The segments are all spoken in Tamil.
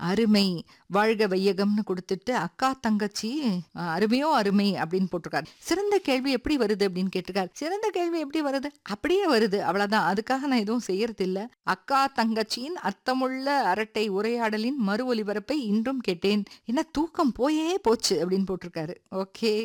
அருமை வாழ்க வையகம்னு கொடுத்துட்டு அக்கா தங்கச்சி அஹ், அருமையோ அருமை அப்படின்னு போட்டிருக்காரு சிறந்த கேள்வி எப்படி வருது அப்படின்னு கேட்டிருக்காரு சிறந்த கேள்வி எப்படி வருது அப்படியே வருது அவ்வளவுதான் அதுக்காக நான் எதுவும் செய்யறது இல்ல அக்கா தங்கச்சியின் அர்த்தமுள்ள அரட்டை உரையாடலின் மறு ஒலிபரப்பை இன்றும் கேட்டேன் என்ன தூக்கம் போயே போச்சு அப்படின்னு போட்டிருக்காரு ஓகே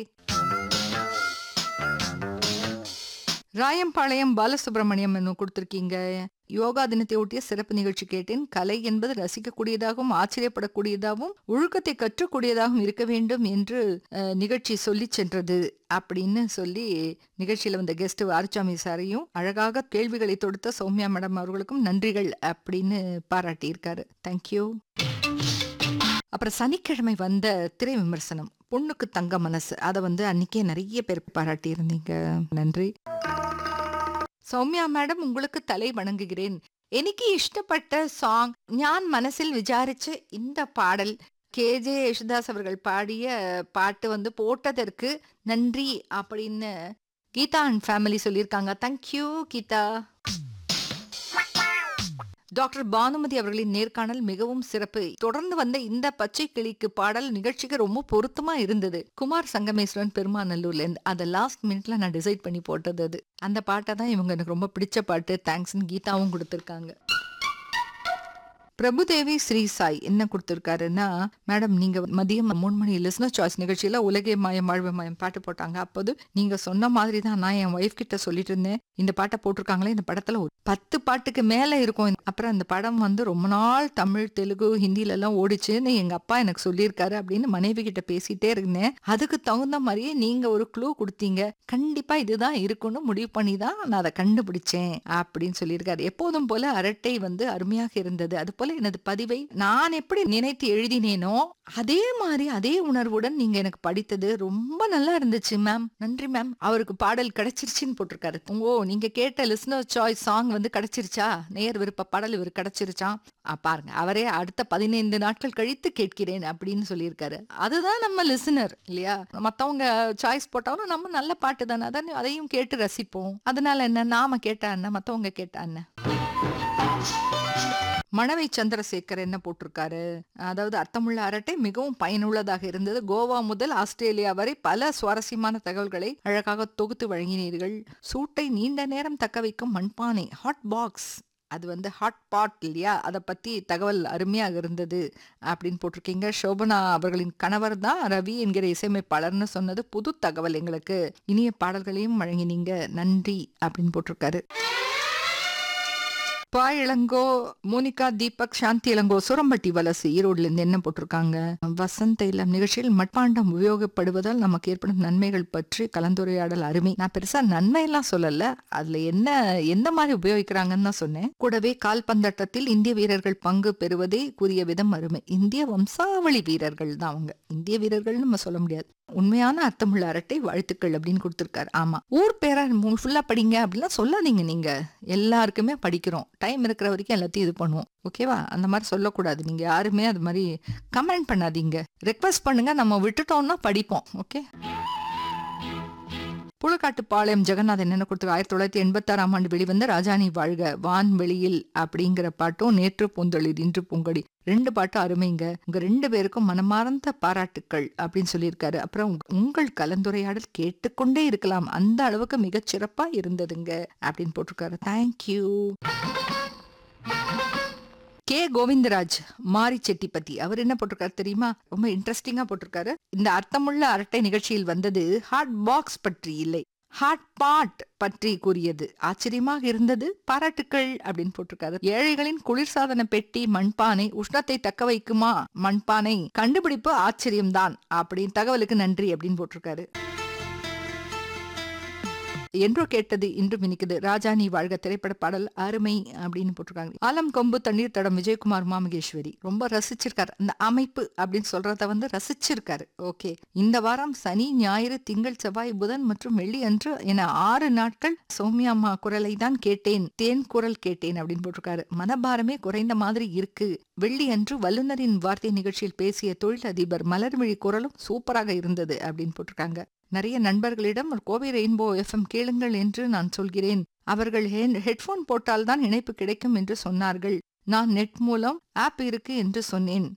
ராயம்பாளையம் பாலசுப்ரமணியம் என்ன கொடுத்துருக்கீங்க யோகா தினத்தை ஒட்டிய சிறப்பு நிகழ்ச்சி கேட்டேன் கலை என்பது ரசிக்கக்கூடியதாகவும் ஆச்சரியப்படக்கூடியதாகவும் ஒழுக்கத்தை கற்றக்கூடியதாகவும் இருக்க வேண்டும் என்று அஹ், நிகழ்ச்சி சொல்லி சென்றது அப்படின்னு சொல்லி நிகழ்ச்சியில வந்த கெஸ்ட் ஆர்ச்சாமி சாரையும் அழகாக கேள்விகளை தொடுத்த சௌமியா மேடம் அவர்களுக்கும் நன்றிகள் அப்படின்னு பாராட்டியிருக்காரு தேங்க்யூ அப்புறம் சனிக்கிழமை வந்த திரை விமர்சனம் பொண்ணுக்கு தங்க மனசு அதை வந்து அன்னைக்கே நிறைய பேர் பாராட்டி இருந்தீங்க நன்றி സൗമ്യ മാഡം உங்களுக்கு തലൈ വണങ്ങുகிறேன் എനിക്ക് ഇഷ്ടപ്പെട്ട சாங் ഞാൻ മനസ്സിൽ വിചാരിച്ച് இந்த பாடல் கே ஜே யேசுதாஸ் அவர்கள் பாடிய பாட்டு வந்து போட்டதற்கு நன்றி அப்படின்னு கீதா அண்ட் ஃபேமிலி சொல்லியிருக்காங்க தேங்க்யூ கீதா டாக்டர் பானுமதி அவர்களின் நேர்காணல் மிகவும் சிறப்பு தொடர்ந்து வந்த இந்த பச்சை கிளிக்கு பாடல் நிகழ்ச்சிக்கு ரொம்ப பொருத்தமா இருந்தது குமார் சங்கமேஸ்வரன் பெருமாநல்லூர்ல இருந்து அதை லாஸ்ட் மினிட்ல நான் டிசைட் பண்ணி போட்டது அது அந்த பாட்டை தான் இவங்க எனக்கு ரொம்ப பிடிச்ச பாட்டு தேங்க்ஸ்னு கீதாவும் கொடுத்துருக்காங்க பிரபுதேவி ஸ்ரீ சாய் என்ன கொடுத்துருக்காருன்னா மேடம் நீங்க மதியம் மூணு மணி லிஸ்னர் சாய்ஸ் நிகழ்ச்சியில உலகே மாயம் வாழ்வு மாயம் பாட்டு போட்டாங்க அப்போது நீங்க சொன்ன மாதிரி தான் நான் என் ஒய்ஃப் கிட்ட சொல்லிட்டு இருந்தேன் இந்த பாட்டை போட்டிருக்காங்களே இந்த படத்துல ஒரு பத்து பாட்டுக்கு மேல இருக்கும் அப்புறம் அந்த படம் வந்து ரொம்ப நாள் தமிழ் தெலுங்கு ஹிந்தில எல்லாம் ஓடிச்சுன்னு எங்க அப்பா எனக்கு சொல்லியிருக்காரு அப்படின்னு மனைவி கிட்ட பேசிட்டே இருந்தேன் அதுக்கு தகுந்த மாதிரியே நீங்க ஒரு க்ளூ கொடுத்தீங்க கண்டிப்பா இதுதான் இருக்கும்னு முடிவு பண்ணி தான் நான் அதை கண்டுபிடிச்சேன் அப்படின்னு சொல்லியிருக்காரு எப்போதும் போல அரட்டை வந்து அருமையாக இருந்தது அது போல எனது பதிவை நான் எப்படி நினைத்து எழுதினேனோ அதே மாதிரி அதே உணர்வுடன் நீங்க எனக்கு படித்தது ரொம்ப நல்லா இருந்துச்சு மேம் நன்றி மேம் அவருக்கு பாடல் கிடைச்சிருச்சுன்னு போட்டிருக்காரு ஓ நீங்க கேட்ட லிஸ்னர் சாய்ஸ் சாங் வந்து கிடைச்சிருச்சா நேர் விருப்ப பாடல் இவர் கிடைச்சிருச்சான் ஆ, பாருங்க அவரே அடுத்த பதினைந்து நாட்கள் கழித்து கேட்கிறேன் அப்படின்னு சொல்லியிருக்காரு அதுதான் நம்ம லிசனர் இல்லையா மத்தவங்க சாய்ஸ் போட்டாலும் நம்ம நல்ல பாட்டு தானே அதான் அதையும் கேட்டு ரசிப்போம் அதனால என்ன நாம கேட்டா என்ன மத்தவங்க கேட்டா என்ன மணவை சந்திரசேகர் என்ன போட்டிருக்காரு அதாவது அர்த்தமுள்ள அரட்டை மிகவும் பயனுள்ளதாக இருந்தது கோவா முதல் ஆஸ்திரேலியா வரை பல சுவாரஸ்யமான தகவல்களை அழகாக தொகுத்து வழங்கினீர்கள் சூட்டை நீண்ட நேரம் தக்க வைக்கும் மண்பானை ஹாட் பாக்ஸ் அது வந்து ஹாட் பாட் இல்லையா அதை பத்தி தகவல் அருமையாக இருந்தது அப்படின்னு போட்டிருக்கீங்க சோபனா அவர்களின் கணவர் தான் ரவி என்கிற இசையமைப்பாளர்னு சொன்னது புது தகவல் எங்களுக்கு இனிய பாடல்களையும் வழங்கினீங்க நன்றி அப்படின்னு போட்டிருக்காரு பா இளங்கோ மோனிகா தீபக் சாந்தி இளங்கோ சுரம்பட்டி வலசு ஈரோடுல இருந்து என்ன போட்டிருக்காங்க வசந்த இல்லம் நிகழ்ச்சியில் மட்பாண்டம் உபயோகப்படுவதால் நமக்கு ஏற்படும் நன்மைகள் பற்றி கலந்துரையாடல் அருமை நான் பெருசா நன்மை எல்லாம் சொல்லல அதுல என்ன எந்த மாதிரி உபயோகிக்கிறாங்கன்னு தான் சொன்னேன் கூடவே கால்பந்தாட்டத்தில் இந்திய வீரர்கள் பங்கு பெறுவதை கூறிய விதம் அருமை இந்திய வம்சாவளி வீரர்கள் தான் அவங்க இந்திய வீரர்கள் நம்ம சொல்ல முடியாது உண்மையான அர்த்தமுள்ள அரட்டை வாழ்த்துக்கள் அப்படின்னு கொடுத்திருக்காரு ஆமா ஊர் பேரை ஃபுல்லா படிங்க அப்படிலாம் சொல்லாதீங்க நீங்க எல்லாருக்குமே படிக்கிறோம் டைம் இருக்கிற வரைக்கும் எல்லாத்தையும் இது பண்ணுவோம் ஓகேவா அந்த மாதிரி சொல்லக்கூடாது நீங்க யாருமே அது மாதிரி கமெண்ட் பண்ணாதீங்க ரெக்வஸ்ட் பண்ணுங்க நம்ம விட்டுட்டோம்னா படிப்போம் ஓகே புழுக்காட்டுப்பாளையம் ஜெகநாதன் என்ன கொடுத்து ஆயிரத்தி தொள்ளாயிரத்தி எண்பத்தாறாம் ஆண்டு வெளிவந்த ராஜாணி வாழ்க வான்வெளியில் அப்படிங்கிற பாட்டும் நேற்று பூந்தொழில் இன்று பூங்கொடி ரெண்டு பாட்டும் அருமைங்க உங்க ரெண்டு பேருக்கும் மனமார்ந்த பாராட்டுக்கள் அப்படின்னு சொல்லியிருக்காரு அப்புறம் உங்க- உங்கள் கலந்துரையாடல் கேட்டுக்கொண்டே இருக்கலாம் அந்த அளவுக்கு மிகச் சிறப்பா இருந்ததுங்க அப்படின்னு போட்டிருக்காரு தேங்க்யூ கே கோவிந்தராஜ் மாரி செட்டிப்பத்தி அவர் என்ன போட்டிருக்காரு தெரியுமா ரொம்ப இன்ட்ரெஸ்டிங்கா போட்டிருக்காரு இந்த அர்த்தமுள்ள அரட்டை நிகழ்ச்சியில் வந்தது ஹாட் பாக்ஸ் பற்றி இல்லை ஹாட் பாட் பற்றி கூறியது ஆச்சரியமாக இருந்தது பாராட்டுக்கள் அப்படின்னு போட்டிருக்காரு ஏழைகளின் குளிர்சாதன பெட்டி மண்பானை உஷ்ணத்தை தக்க வைக்குமா மண்பானை கண்டுபிடிப்பு ஆச்சரியம்தான் அப்படின்னு தகவலுக்கு நன்றி அப்படின்னு போட்டிருக்காரு என்றோ கேட்டது இன்றும் இனிக்குது ராஜா நீ வாழ்க திரைப்பட பாடல் அருமை அப்படின்னு போட்டிருக்காங்க ஆலம் கொம்பு தண்ணீர் தடம் விஜயகுமார் மாமகேஸ்வரி ரொம்ப ரசிச்சிருக்காரு அந்த அமைப்பு அப்படின்னு சொல்றத வந்து ரசிச்சிருக்காரு ஓகே இந்த வாரம் சனி ஞாயிறு திங்கள் செவ்வாய் புதன் மற்றும் வெள்ளி அன்று என ஆறு நாட்கள் சௌமியா அம்மா குரலை தான் கேட்டேன் தேன் குரல் கேட்டேன் அப்படின்னு போட்டிருக்காரு மனபாரமே குறைந்த மாதிரி இருக்கு வெள்ளி அன்று வல்லுநரின் வார்த்தை நிகழ்ச்சியில் பேசிய தொழிலதிபர் மலர்விழி குரலும் சூப்பராக இருந்தது அப்படின்னு போட்டிருக்காங்க நிறைய நண்பர்களிடம் ஒரு கோவை ரெயின்போ எஃப்எம் கேளுங்கள் என்று நான் சொல்கிறேன் அவர்கள் ஹெட்போன் போட்டால்தான் இணைப்பு கிடைக்கும் என்று சொன்னார்கள் நான் நெட் மூலம் ஆப் இருக்கு என்று சொன்னேன்